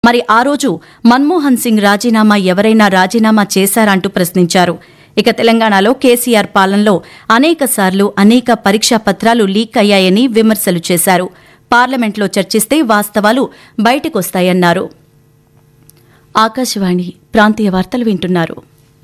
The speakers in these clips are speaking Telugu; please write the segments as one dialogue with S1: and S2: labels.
S1: మరి ఆ రోజు మన్మోహన్ సింగ్ రాజీనామా ఎవరైనా రాజీనామా చేశారంటూ ప్రశ్నించారు ఇక తెలంగాణలో కేసీఆర్ పాలనలో అనేక సార్లు అనేక పరీక్షా పత్రాలు లీక్ అయ్యాయని విమర్శలు చేశారు పార్లమెంట్లో చర్చిస్తే వాస్తవాలు బయటకొస్తాయన్నారు ఆకాశవాణి ప్రాంతీయ వార్తలు వింటున్నారు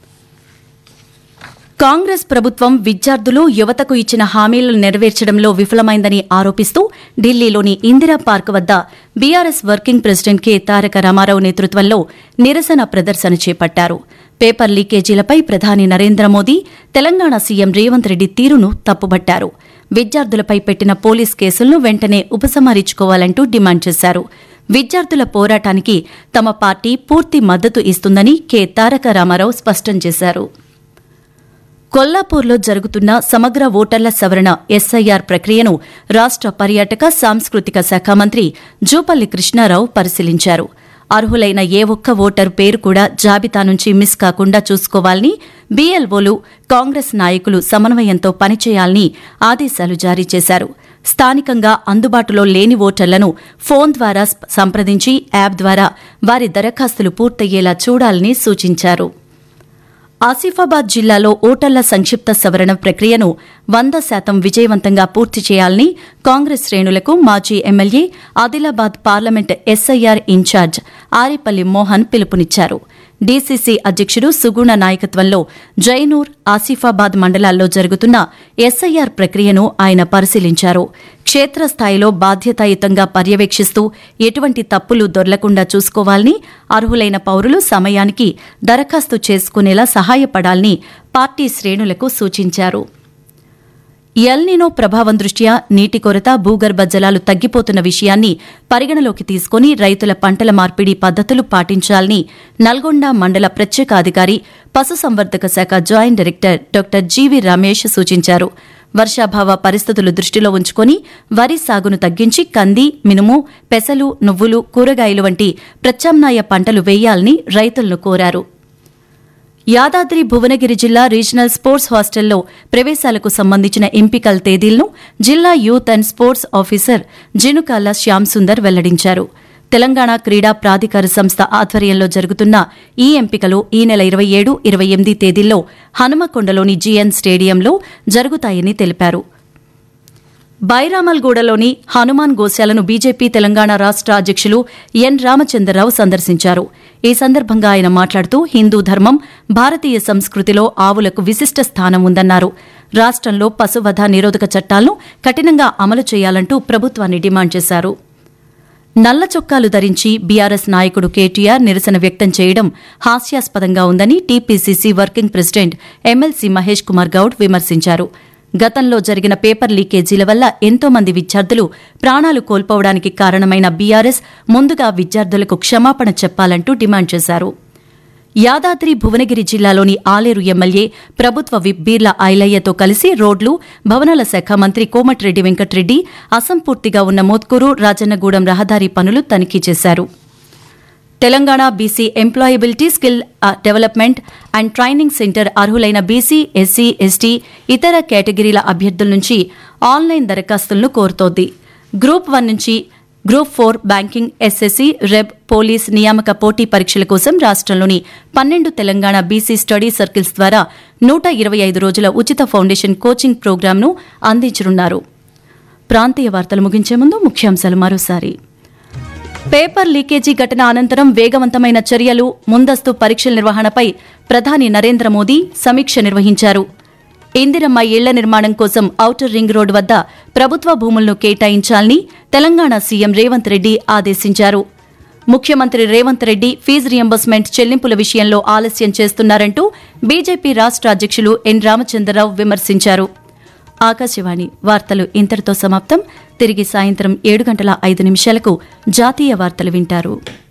S1: కాంగ్రెస్ ప్రభుత్వం విద్యార్థులు యువతకు ఇచ్చిన హామీలను నెరవేర్చడంలో విఫలమైందని ఆరోపిస్తూ ఢిల్లీలోని ఇందిరా పార్క్ వద్ద BRS working president K Taraka Ramarao నేతృత్వంలో నిరసన ప్రదర్శన చేపట్టారు పేపర్ లీకేజీలపై ప్రధాని నరేంద్ర మోదీ తెలంగాణ సీఎం రేవంత్ రెడ్డి తీరును తప్పుబట్టారు విద్యార్థులపై పెట్టిన పోలీస్ కేసులను వెంటనే ఉపసంహరించుకోవాలంటూ డిమాండ్ చేశారు విద్యార్థుల పోరాటానికి తమ పార్టీ పూర్తి మద్దతు ఇస్తుందని కె తారక రామారావు స్పష్టం చేశారు కొల్లాపూర్లో జరుగుతున్న సమగ్ర ఓటర్ల సవరణ ఎస్ఐఆర్ ప్రక్రియను రాష్ట పర్యాటక సాంస్కృతిక శాఖ మంత్రి జూపల్లి కృష్ణారావు పరిశీలించారు అర్హులైన ఏ ఒక్క ఓటరు పేరు కూడా జాబితా నుంచి మిస్ కాకుండా చూసుకోవాలని బీఎల్ఓలు కాంగ్రెస్ నాయకులు సమన్వయంతో పనిచేయాలని ఆదేశాలు జారీ చేశారు స్థానికంగా అందుబాటులో లేని ఓటర్లను ఫోన్ ద్వారా సంప్రదించి యాప్ ద్వారా వారి దరఖాస్తులు పూర్తయ్యేలా చూడాలని సూచించారు ఆసిఫాబాద్ జిల్లాలో ఓటర్ల సంక్షిప్త సవరణ ప్రక్రియను వంద శాతం విజయవంతంగా పూర్తి చేయాలని కాంగ్రెస్ శ్రేణులకు మాజీ MLA Adilabad parliament SIR incharge Arepalli Mohan పిలుపునిచ్చారు డీసీసీ అధ్యక్షుడు సుగుణ నాయకత్వంలో జైనూర్ ఆసిఫాబాద్ మండలాల్లో జరుగుతున్న ఎస్ఐఆర్ ప్రక్రియను ఆయన పరిశీలించారు క్షేత్రస్థాయిలో బాధ్యతాయుతంగా పర్యవేక్షిస్తూ ఎటువంటి తప్పులు దొర్లకుండా చూసుకోవాలని అర్హులైన పౌరులు సమయానికి దరఖాస్తు చేసుకునేలా సహాయపడాలని పార్టీ శ్రేణులకు సూచించారు ఎల్నినో ప్రభావం దృష్ట్యా నీటి కొరత భూగర్భ జలాలు తగ్గిపోతున్న విషయాన్ని పరిగణలోకి తీసుకుని రైతుల పంటల మార్పిడి పద్దతులు పాటించాలని నల్గొండ మండల ప్రత్యేక అధికారి పశుసంవర్ధక శాఖ joint director doctor G V Ramesh సూచించారు వర్షాభావ పరిస్థితులు దృష్టిలో ఉంచుకుని వరి సాగును తగ్గించి కంది మినుము పెసలు నువ్వులు కూరగాయలు వంటి ప్రత్యామ్నాయ పంటలు వేయాలని రైతులను కోరారు యాదాద్రి భువనగిరి జిల్లా రీజనల్ స్పోర్ట్స్ హాస్టల్లో ప్రవేశాలకు సంబంధించిన ఎంపికల తేదీలను జిల్లా youth and sports officer Jinukala Shyam Sundar వెల్లడించారు తెలంగాణ క్రీడా ప్రాధికార సంస్థ ఆధ్వర్యంలో జరుగుతున్న ఈ ఎంపికలు ఈ నెల ఇరవై ఏడు ఇరవై ఎనిమిది తేదీల్లో హనుమకొండలోని జీఎన్ స్టేడియంలో జరుగుతాయని తెలిపారు బైరామల్గూడలోని హనుమాన్ గోశాలను బీజేపీ తెలంగాణ రాష్ట అధ్యక్షులు ఎన్ రామచంద్రరావు సందర్శించారు ఈ సందర్భంగా ఆయన మాట్లాడుతూ హిందూ ధర్మం భారతీయ సంస్కృతిలో ఆవులకు విశిష్ట స్థానం ఉందన్నారు రాష్టంలో పశువధ నిరోధక చట్టాలను కఠినంగా అమలు చేయాలంటూ ప్రభుత్వాన్ని డిమాండ్ చేశారు నల్ల చొక్కాలు ధరించి బీఆర్ఎస్ నాయకుడు కేటీఆర్ నిరసన వ్యక్తం చేయడం హాస్యాస్పదంగా ఉందని TPCC working president MLC Mahesh Kumar Goud విమర్శించారు గతంలో జరిగిన పేపర్ లీకేజీల వల్ల ఎంతో మంది విద్యార్థులు ప్రాణాలు కోల్పోవడానికి కారణమైన బీఆర్ఎస్ ముందుగా విద్యార్థులకు క్షమాపణ చెప్పాలంటూ డిమాండ్ చేశారు యాదాద్రి భువనగిరి జిల్లాలోని ఆలేరు ఎమ్మెల్యే ప్రభుత్వ విప్ బీర్ల ఐలయ్యతో కలిసి రోడ్లు భవనాల శాఖ మంత్రి కోమటిరెడ్డి వెంకటరెడ్డి అసంపూర్తిగా ఉన్న మోత్కూరు రాజన్నగూడెం రహదారి పనులు తనిఖీ చేశారు Telangana BC employability skill development and training centre అర్హులైన బీసీ ఎస్సీ ఎస్టీ ఇతర కేటగిరీల అభ్యర్థుల నుంచి ఆన్లైన్ దరఖాస్తులను కోరుతోంది గ్రూప్ వన్ నుంచి గ్రూప్ ఫోర్ బ్యాంకింగ్ ఎస్ఎస్సీ రెబ్ పోలీస్ నియామక పోటీ పరీక్షల కోసం రాష్టంలోని పన్నెండు తెలంగాణ బీసీ స్టడీ సర్కిల్స్ ద్వారా నూట ఇరవై ఐదు రోజుల ఉచిత ఫౌండేషన్ కోచింగ్ ప్రోగ్రాంను అందించనున్నారు ప్రాంతీయ వార్తలు ముగించే ముందు ముఖ్యాంశాలు మరోసారి పేపర్ లీకేజీ ఘటన అనంతరం వేగవంతమైన చర్యలు ముందస్తు పరీక్షల నిర్వహణపై ప్రధాని నరేంద్ర మోదీ సమీక్ష నిర్వహించారు ఇందిరమ్మ ఇళ్ల నిర్మాణం కోసం ఔటర్ రింగ్ రోడ్డు వద్ద ప్రభుత్వ భూములను కేటాయించాలని తెలంగాణ సీఎం రేవంత్ రెడ్డి ఆదేశించారు ముఖ్యమంత్రి రేవంత్ రెడ్డి ఫీజు రియంబర్స్మెంట్ చెల్లింపుల విషయంలో ఆలస్యం చేస్తున్నారంటూ బీజేపీ రాష్ట అధ్యక్షులు ఎన్ రామచంద్రరావు విమర్శించారు ఆకాశవాణి వార్తలు ఇంతటితో సమాప్తం తిరిగి సాయంత్రం ఏడు గంటల ఐదు నిమిషాలకు జాతీయ వార్తలు వింటారు